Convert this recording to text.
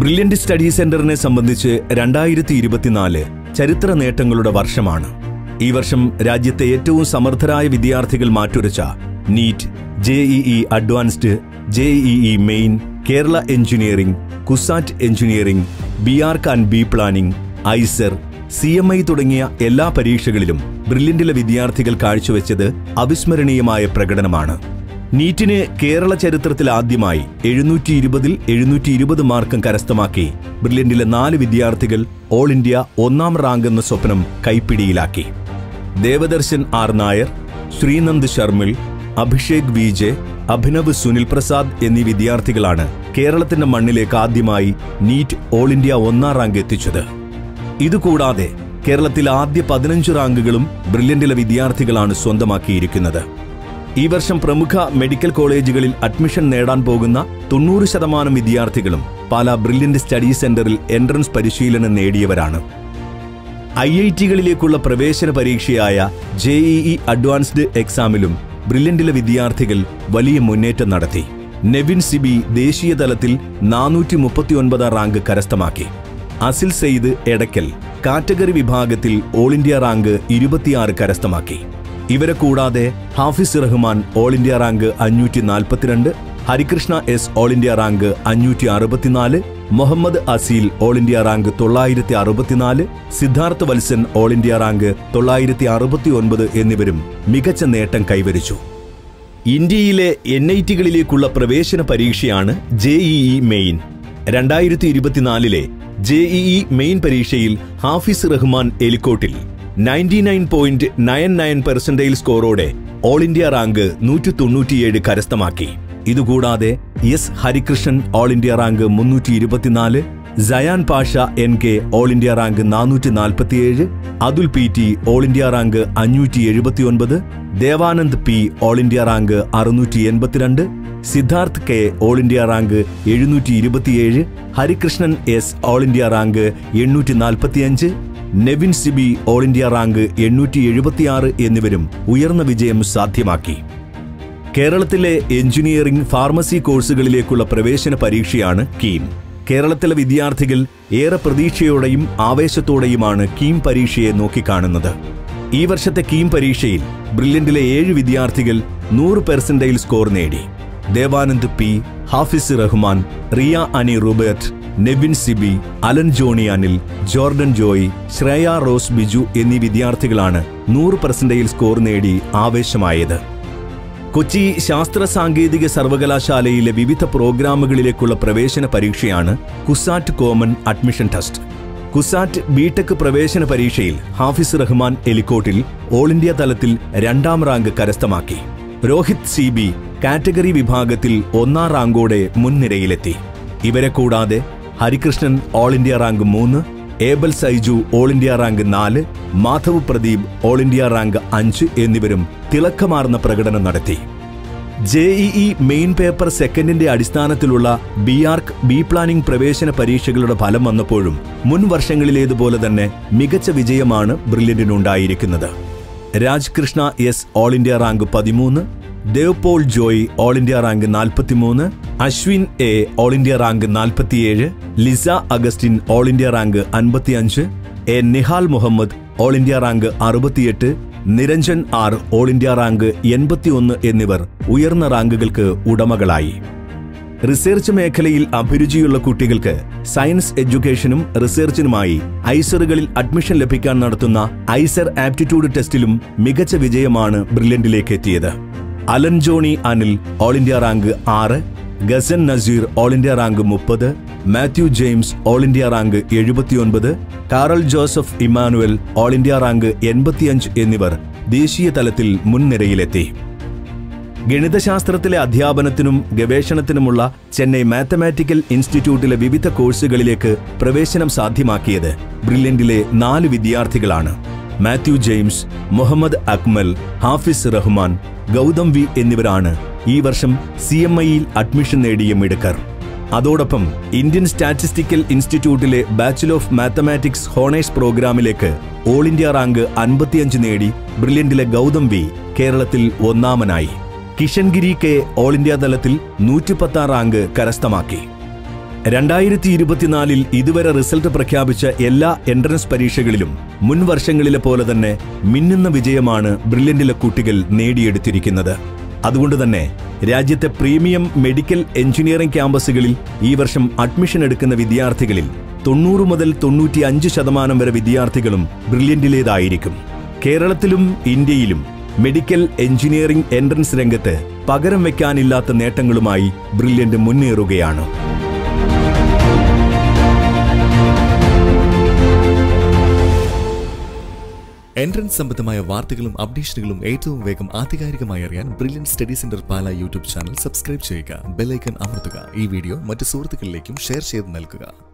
brilliant study സെന്ററിനെ സംബന്ധിച്ച് രണ്ടായിരത്തി ഇരുപത്തിനാല് ചരിത്ര നേട്ടങ്ങളുടെ വർഷമാണ് ഈ വർഷം രാജ്യത്തെ ഏറ്റവും സമർത്ഥരായ വിദ്യാർത്ഥികൾ മാറ്റുരച്ച NEET JEE Advanced JEE Main Kerala engineering CUSAT engineering B Arch and B Planning IISER C M I തുടങ്ങിയ എല്ലാ പരീക്ഷകളിലും ബ്രില്യന്റിലെ വിദ്യാർത്ഥികൾ കാഴ്ചവെച്ചത് അവിസ്മരണീയമായ പ്രകടനമാണ് നീറ്റിന് കേരള ചരിത്രത്തിൽ ആദ്യമായി എഴുന്നൂറ്റി ഇരുപതിൽ എഴുന്നൂറ്റി ഇരുപത് മാർക്കും കരസ്ഥമാക്കി ബ്രില്യന്റിലെ നാല് വിദ്യാർത്ഥികൾ ഓൾ ഇന്ത്യ ഒന്നാം റാങ്ക് എന്ന സ്വപ്നം കൈപ്പിടിയിലാക്കി Devadarshan R Nair Sreenand Sharmil Abhishek V J Abhinav Sunil Prasad എന്നീ വിദ്യാർത്ഥികളാണ് കേരളത്തിന്റെ മണ്ണിലേക്ക് ആദ്യമായി നീറ്റ് ഓൾ ഇന്ത്യ ഒന്നാം റാങ്ക് എത്തിച്ചത് ഇതുകൂടാതെ കേരളത്തിൽ ആദ്യ പതിനഞ്ച് റാങ്കുകളും ബ്രില്യന്റിലെ വിദ്യാർത്ഥികളാണ് സ്വന്തമാക്കിയിരിക്കുന്നത് ഈ വർഷം പ്രമുഖ മെഡിക്കൽ കോളേജുകളിൽ അഡ്മിഷൻ നേടാൻ പോകുന്ന തൊണ്ണൂറ് ശതമാനം വിദ്യാർത്ഥികളും പാലാ ബ്രില്യന്റ് സ്റ്റഡി സെന്ററിൽ എൻട്രൻസ് പരിശീലനം നേടിയവരാണ് ഐ ഐ ടികളിലേക്കുള്ള പ്രവേശന പരീക്ഷയായ ജെഇഇ അഡ്വാൻസ്ഡ് എക്സാമിലും ബ്രില്യന്റിലെ വിദ്യാർത്ഥികൾ വലിയ മുന്നേറ്റം നടത്തി നെവിൻ സിബി ദേശീയ തലത്തിൽ നാനൂറ്റി മുപ്പത്തിയൊൻപതാം റാങ്ക് കരസ്ഥമാക്കി അസിൽ സെയ്ദ് എടക്കൽ കാറ്റഗറി വിഭാഗത്തിൽ ഓൾ ഇന്ത്യ റാങ്ക് ഇരുപത്തിയാറ് കരസ്ഥമാക്കി ഇവരെ കൂടാതെ Hafiz Rahman all India rank അഞ്ഞൂറ്റി നാൽപ്പത്തിരണ്ട് Harikrishna S all India rank അഞ്ഞൂറ്റി അറുപത്തിനാല് Muhammad Aseel all India rank തൊള്ളായിരത്തി അറുപത്തിനാല് Siddharth Valsan all India rank തൊള്ളായിരത്തി അറുപത്തി ഒൻപത് എന്നിവരും മികച്ച നേട്ടം കൈവരിച്ചു ഇന്ത്യയിലെ എൻ ഐ ടികളിലേക്കുള്ള പ്രവേശന പരീക്ഷയാണ് ജെഇഇ മെയിൻ രണ്ടായിരത്തി ഇരുപത്തിനാലിലെ ജെഇഇ മെയിൻ പരീക്ഷയിൽ Hafiz Rahman Elikkottil ninety nine point nine nine percentile സ്കോറോടെ ഓൾ ഇന്ത്യ റാങ്ക് നൂറ്റി തൊണ്ണൂറ്റിയേഴ് കരസ്ഥമാക്കി ഇതുകൂടാതെ S Harikrishnan all India rank മുന്നൂറ്റി ഇരുപത്തിനാല് Sayan Pasha N K all India rank നാനൂറ്റി നാൽപ്പത്തിയേഴ് Athul P T all India rank അഞ്ഞൂറ്റി എഴുപത്തിയൊൻപത് Devanand P all India rank അറുന്നൂറ്റി എൺപത്തിരണ്ട് Siddharth K all India rank എഴുന്നൂറ്റി ഇരുപത്തിയേഴ് Harikrishnan S all India rank എണ്ണൂറ്റി നാൽപ്പത്തിയഞ്ച് Nevin Siby all India rank എണ്ണൂറ്റി എഴുപത്തിയാറ് എന്നിവരും ഉയർന്ന വിജയം സാധ്യമാക്കി കേരളത്തിലെ എഞ്ചിനീയറിംഗ് ഫാർമസി കോഴ്സുകളിലേക്കുള്ള പ്രവേശന പരീക്ഷയാണ് കീം കേരളത്തിലെ വിദ്യാർത്ഥികൾ ഏറെ പ്രതീക്ഷയോടെയും ആവേശത്തോടെയുമാണ് കീം പരീക്ഷയെ നോക്കിക്കാണുന്നത് ഈ വർഷത്തെ കീം പരീക്ഷയിൽ ബ്രില്യന്റിലെ ഏഴ് വിദ്യാർത്ഥികൾ നൂറ് പെർസെന്റൈൽ സ്കോർ നേടി ദേവാനന്ദ് പി ഹാഫിസ് റഹ്മാൻ റിയ അനി റൂബർട്ട് നെവിൻ സിബി അലൻ ജോണി അനിൽ ജോർഡൻ ജോയ് ശ്രേയ റോസ് ബിജു എന്നീ വിദ്യാർത്ഥികളാണ് നൂറ് പെർസെന്റൈൽ സ്കോർ നേടി ആവേശമായത് കൊച്ചി ശാസ്ത്ര സാങ്കേതിക സർവകലാശാലയിലെ വിവിധ പ്രോഗ്രാമുകളിലേക്കുള്ള പ്രവേശന പരീക്ഷയാണ് CUSAT common admission test CUSAT B Tech പ്രവേശന പരീക്ഷയിൽ ഹാഫിസ് റഹ്മാൻ എലിക്കോട്ടിൽ ഓൾ ഇന്ത്യ തലത്തിൽ രണ്ടാം റാങ്ക് കരസ്ഥമാക്കി രോഹിത് സി ബി കാറ്റഗറി വിഭാഗത്തിൽ ഒന്നാം റാങ്കോടെ മുൻനിരയിലെത്തി ഇവരെ കൂടാതെ ഹരികൃഷ്ണൻ ഓൾ ഇന്ത്യ റാങ്ക് മൂന്ന് Abel Saiju all India rank നാല് Madhav Pradeep all India rank അഞ്ച് എന്നിവരും തിളക്കമാർന്ന പ്രകടനം നടത്തി ജെഇഇ മെയിൻ പേപ്പർ സെക്കൻഡിന്റെ അടിസ്ഥാനത്തിലുള്ള ബി ആർക്ക് ബി പ്ലാനിംഗ് പ്രവേശന പരീക്ഷകളുടെ ഫലം വന്നപ്പോഴും മുൻ വർഷങ്ങളിലേതുപോലെ തന്നെ മികച്ച വിജയമാണ് ബ്രില്യന്റിനുണ്ടായിരിക്കുന്നത് Raj Krishna S all India rank പതിമൂന്ന് Dev Paul Joy all India rank നാൽപ്പത്തിമൂന്ന് Ashwin A all India rank നാൽപ്പത്തിയേഴ് Lisa Augustine all India rank അൻപത്തിയഞ്ച് A Nihal Muhammad all India rank അറുപത്തിയെട്ട് Niranjan R all India rank എൺപത്തിയൊന്ന് എന്നിവർ ഉയർന്ന റാങ്കുകൾക്ക് ഉടമകളായി റിസർച്ച് മേഖലയിൽ അഭിരുചിയുള്ള കുട്ടികൾക്ക് സയൻസ് എഡ്യൂക്കേഷനും റിസർച്ചിനുമായി ഐസറുകളിൽ അഡ്മിഷൻ ലഭിക്കാൻ നടത്തുന്ന ഐസർ ആപ്റ്റിറ്റ്യൂഡ് ടെസ്റ്റിലും മികച്ച വിജയമാണ് ബ്രില്യന്റിലേക്ക് എത്തിയത് Alan Johny Anil all India rank ആറ് Ghassan Nazeer all India rank മുപ്പത് Mathew James all India rank എഴുപത്തിയൊൻപത് Karel Joseph Emmanuel all India rank എൺപത്തിയഞ്ച് എന്നിവർ ദേശീയ തലത്തിൽ മുൻനിരയിലെത്തി ഗണിതശാസ്ത്രത്തിലെ അധ്യാപനത്തിനും ഗവേഷണത്തിനുമുള്ള ചെന്നൈ മാത്തമാറ്റിക്കൽ ഇൻസ്റ്റിറ്റ്യൂട്ടിലെ വിവിധ കോഴ്സുകളിലേക്ക് പ്രവേശനം സാധ്യമാക്കിയത് ബ്രില്യന്റിലെ നാല് വിദ്യാർത്ഥികളാണ് മാത്യു ജെയിംസ് മുഹമ്മദ് അക്മൽ ഹാഫിസ് റഹ്മാൻ ഗൗതം വി എന്നിവരാണ് ഈ വർഷം സി എം ഐയിൽ അഡ്മിഷൻ നേടിയ മിടുക്കർ അതോടൊപ്പം ഇന്ത്യൻ സ്റ്റാറ്റിസ്റ്റിക്കൽ ഇൻസ്റ്റിറ്റ്യൂട്ടിലെ ബാച്ചിലർ ഓഫ് മാത്തമാറ്റിക്സ് ഹോണേഴ്സ് പ്രോഗ്രാമിലേക്ക് ഓൾ ഇന്ത്യ റാങ്ക് അൻപത്തിയഞ്ച് നേടി ബ്രില്യന്റിലെ ഗൗതം വി കേരളത്തിൽ ഒന്നാമനായി കിഷൻഗിരി കെ ഓൾ ഇന്ത്യ തലത്തിൽ നൂറ്റിപ്പത്താം റാങ്ക് കരസ്ഥമാക്കി രണ്ടായിരത്തി ഇരുപത്തിനാലിൽ ഇതുവരെ റിസൾട്ട് പ്രഖ്യാപിച്ച എല്ലാ എൻട്രൻസ് പരീക്ഷകളിലും മുൻ വർഷങ്ങളിലെ പോലെ തന്നെ മിന്നുന്ന വിജയമാണ് ബ്രില്യന്റിലെ കുട്ടികൾ നേടിയെടുത്തിരിക്കുന്നത് അതുകൊണ്ട് തന്നെ രാജ്യത്തെ പ്രീമിയം മെഡിക്കൽ എഞ്ചിനീയറിംഗ് ക്യാമ്പസുകളിൽ ഈ വർഷം അഡ്മിഷൻ എടുക്കുന്ന വിദ്യാർത്ഥികളിൽ തൊണ്ണൂറ് മുതൽ തൊണ്ണൂറ്റി അഞ്ച് ശതമാനം വരെ വിദ്യാർത്ഥികളും ബ്രില്യന്റിലേതായിരിക്കും കേരളത്തിലും ഇന്ത്യയിലും മെഡിക്കൽ എഞ്ചിനീയറിംഗ് എൻട്രൻസ് രംഗത്ത് പകരം വെക്കാനില്ലാത്ത നേട്ടങ്ങളുമായി ബ്രില്യന്റ് മുന്നേറുകയാണ് എൻട്രൻസ് സംബന്ധമായ വാർത്തകളും അപ്ഡേഷനുകളും ഏറ്റവും വേഗം ആധികാരികമായി അറിയാൻ Brilliant Study Centre Pala YouTube channel subscribe ചെയ്യുക ബെല്ലൈക്കൺ അമർത്തുക ഈ വീഡിയോ മറ്റ് സുഹൃത്തുക്കളിലേക്കും ഷെയർ ചെയ്ത് നൽകുക